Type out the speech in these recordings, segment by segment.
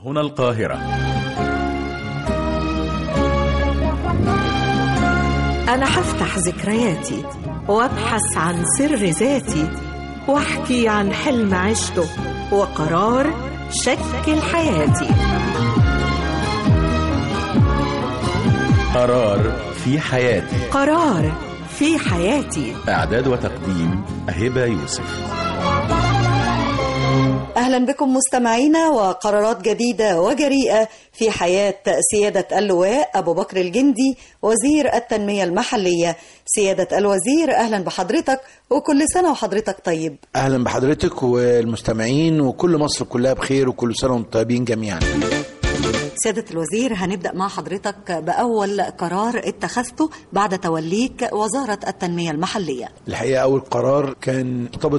هنا القاهرة أنا هفتح ذكرياتي وأبحث عن سر ذاتي وأحكي عن حلم عشته وقرار شكل حياتي قرار في حياتي قرار في حياتي إعداد وتقديم هبة يوسف أهلا بكم مستمعينا وقرارات جديدة وجريئة في حياة سيادة اللواء أبو بكر الجندي وزير التنمية المحلية سيادة الوزير أهلا بحضرتك وكل سنة وحضرتك طيب اهلا بحضرتك والمستمعين وكل مصر كلها بخير وكل سنه وانتم طيبين جميعا سيادة الوزير هنبدأ مع حضرتك بأول قرار اتخذته بعد توليك وزارة التنمية المحلية الحقيقه اول قرار كان مرتبط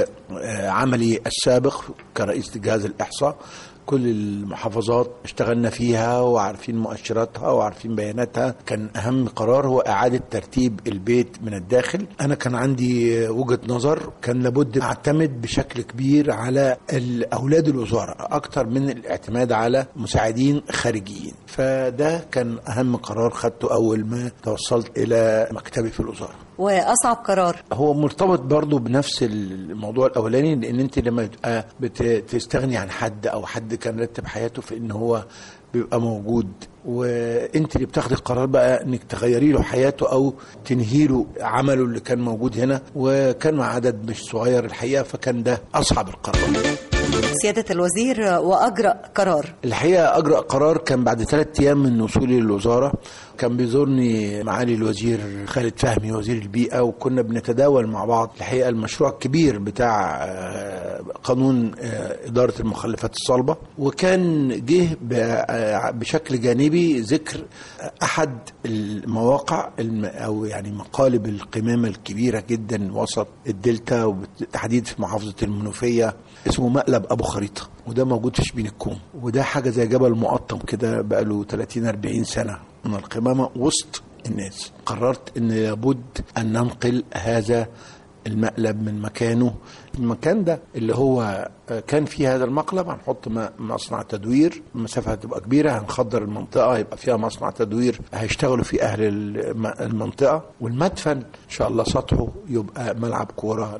بعملي السابق كرئيس جهاز الاحصاء كل المحافظات اشتغلنا فيها وعارفين مؤشراتها وعارفين بياناتها كان اهم قرار هو اعاده ترتيب البيت من الداخل انا كان عندي وجهه نظر كان لابد اعتمد بشكل كبير على ال- اولاد الوزاره اكتر من الاعتماد على مساعدين خارجيين فده كان اهم قرار خدته اول ما توصلت الى مكتبي في الوزاره وأصعب قرار هو مرتبط برضو بنفس الموضوع الاولاني لان انت لما تبقى بتستغني عن حد او حد كان رتب حياته في ان هو بيبقى موجود وانت اللي بتاخدي القرار بقى انك تغيري له حياته او تنهي له عمله اللي كان موجود هنا وكان مع عدد مش صغير الحقيقه فكان ده اصعب القرارات سيادة الوزير وأجرأ قرار الحقيقه اجرأ قرار كان بعد ثلاث ايام من وصولي للوزاره كان بيزورني معالي الوزير خالد فهمي وزير البيئه وكنا بنتداول مع بعض الحقيقه المشروع الكبير بتاع آه، قانون آه، اداره المخلفات الصلبه وكان جه ب- آه، بشكل جانبي ذكر احد المواقع الم- او يعني مقالب القمامه الكبيره جدا وسط الدلتا وبالتحديد في محافظه المنوفيه اسمه مقلب ابو خريطه وده موجود في شبين الكوم وده حاجه زي جبل مقطم كده بقاله 30 40 سنه من القمامه وسط الناس قررت ان لابد ان ننقل هذا المقلب من مكانه المكان ده اللي هو آه، كان فيه هذا المقلب هنحط م- مصنع تدوير المسافه هتبقى كبيره هنخضر المنطقه يبقى فيها مصنع تدوير هيشتغلوا فيه اهل الم- المنطقه والمدفن ان شاء الله سطحه يبقى ملعب كوره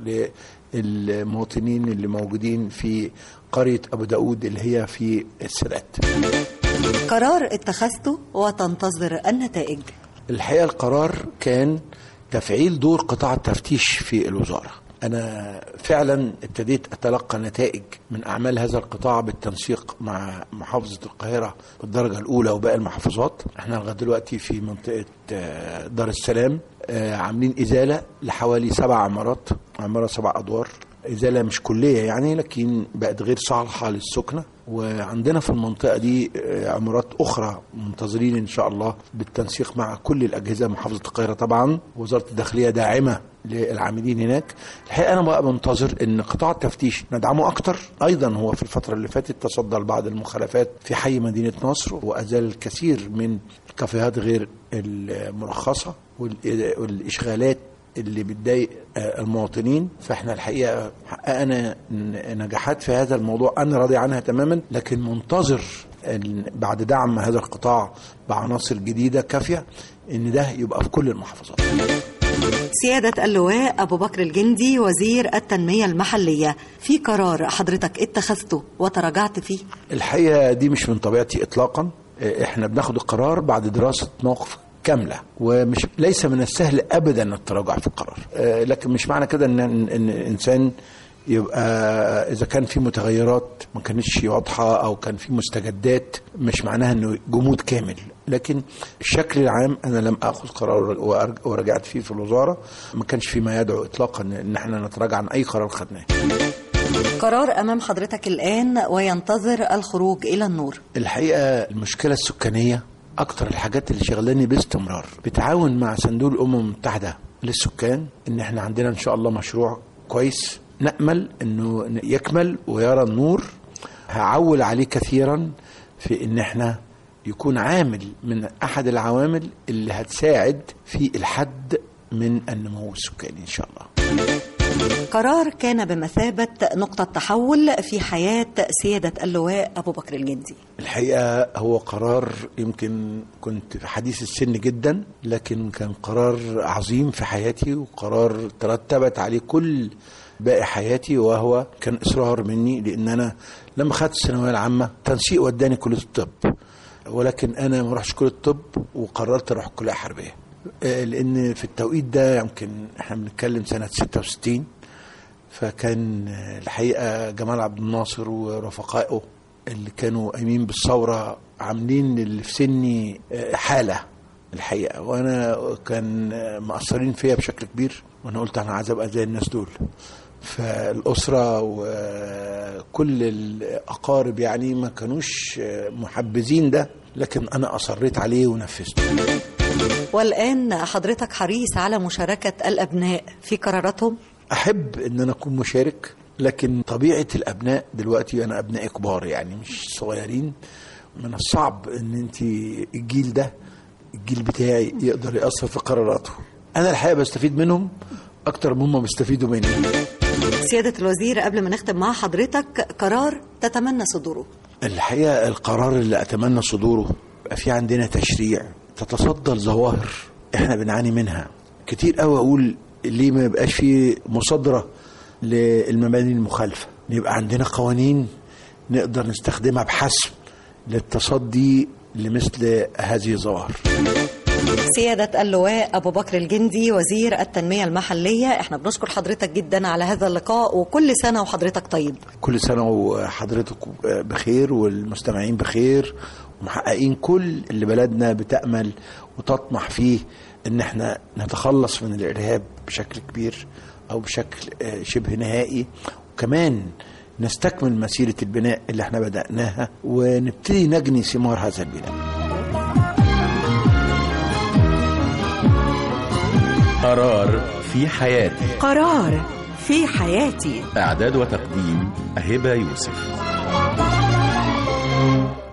للمواطنين اللي موجودين في قريه ابو داود اللي هي في السادات قرار اتخذته وتنتظر النتائج الحقيقه القرار كان تفعيل دور قطاع التفتيش في الوزاره انا فعلا ابتديت اتلقى نتائج من اعمال هذا القطاع بالتنسيق مع محافظه القاهره بالدرجه الاولى وباقي المحافظات احنا لغايه دلوقتي في منطقه آه، دار السلام آه، عاملين ازاله لحوالي سبع عمارات عماره سبع ادوار ازاله مش كليه يعني لكن بقت غير صالحه للسكنه وعندنا في المنطقه دي آه، عمارات اخرى منتظرين ان شاء الله بالتنسيق مع كل الاجهزه محافظه القاهره طبعا وزاره الداخليه داعمه للعاملين هناك الحقيقه انا بقى منتظر ان قطاع التفتيش ندعمه اكتر ايضا هو في الفتره اللي فاتت تصدى لبعض المخالفات في حي مدينه نصر وازال الكثير من الكافيهات غير المرخصه والإ- والاشغالات اللي بتضايق آه، المواطنين فاحنا الحقيقه حققنا ن- نجاحات في هذا الموضوع انا راضي عنها تماما لكن منتظر إن بعد دعم هذا القطاع بعناصر جديده كافيه ان ده يبقى في كل المحافظات سيادة اللواء أبو بكر الجندي وزير التنمية المحلية في قرار حضرتك اتخذته وتراجعت فيه الحقيقه دي مش من طبيعتي اطلاقا آه، احنا بناخد القرار بعد دراسه موقف كامله ومش ليس من السهل ابدا التراجع في القرار آه، لكن مش معنى كده ان ان الانسان يبقى اذا كان في متغيرات ما كانتش واضحه او كان في مستجدات مش معناها انه جمود كامل لكن الشكل العام انا لم اخذ قرار وأرج- ورجعت فيه في الوزاره ما كانش فيما يدعو اطلاقا ان احنا نتراجع عن اي قرار خدناه قرار أمام حضرتك الآن وينتظر الخروج إلى النور الحقيقه المشكله السكانيه اكتر الحاجات اللي شغلاني باستمرار بتعاون مع صندوق الامم المتحده للسكان ان احنا عندنا ان شاء الله مشروع كويس نامل انه يكمل ويرى النور هعول عليه كثيرا في ان احنا يكون عامل من احد العوامل اللي هتساعد في الحد من النمو السكاني ان شاء الله قرار كان بمثابة نقطة تحول في حياة سيادة اللواء أبو بكر الجندي الحقيقة هو قرار يمكن كنت في حديث السن جدا لكن كان قرار عظيم في حياتي وقرار ترتبت عليه كل باقي حياتي وهو كان إصرار مني لأن أنا لما خدت الثانوية العامة تنسيق وداني كلية الطب ولكن أنا ما رحتش كلية الطب وقررت أروح كلية حربية آه، لأن في التوقيت ده يمكن احنا بنتكلم سنة 66 فكان آه، الحقيقة جمال عبد الناصر ورفقائه اللي كانوا قايمين بالثورة عاملين اللي في سني آه، حالة الحقيقة وأنا كان آه، مأثرين فيا بشكل كبير وأنا قلت أنا عايز أبقى زي الناس دول فالأسرة وكل الأقارب يعني ما كانوش آه، محبذين ده لكن أنا أصريت عليه ونفذته والآن حضرتك حريص على مشاركة الأبناء في قراراتهم احب ان انا اكون مشارك لكن طبيعه الابناء دلوقتي انا ابنائي كبار يعني مش صغيرين من الصعب ان انت الجيل ده الجيل بتاعي يقدر ياثر في قراراته انا الحقيقه بستفيد منهم اكتر مما بيستفيدوا مني سيادة الوزير قبل ما نختم مع حضرتك قرار تتمنى صدوره الحقيقه القرار اللي اتمنى صدوره يبقى في عندنا تشريع تتصدى لظواهر احنا بنعاني منها كتير قوي اقول ليه ما يبقاش في مصادره للمباني المخالفه يبقى عندنا قوانين نقدر نستخدمها بحسم للتصدي لمثل هذه الظواهر سيادة اللواء أبو بكر الجندي وزير التنمية المحلية احنا بنشكر حضرتك جدا على هذا اللقاء وكل سنة وحضرتك طيب كل سنة وحضرتك بخير والمستمعين بخير ومحققين كل اللي بلدنا بتأمل وتطمح فيه ان احنا نتخلص من الارهاب بشكل كبير او بشكل آه، شبه نهائي وكمان نستكمل مسيرة البناء اللي احنا بدأناها ونبتدي نجني ثمار هذا البناء قرار في حياتي قرار في حياتي إعداد وتقديم هبة يوسف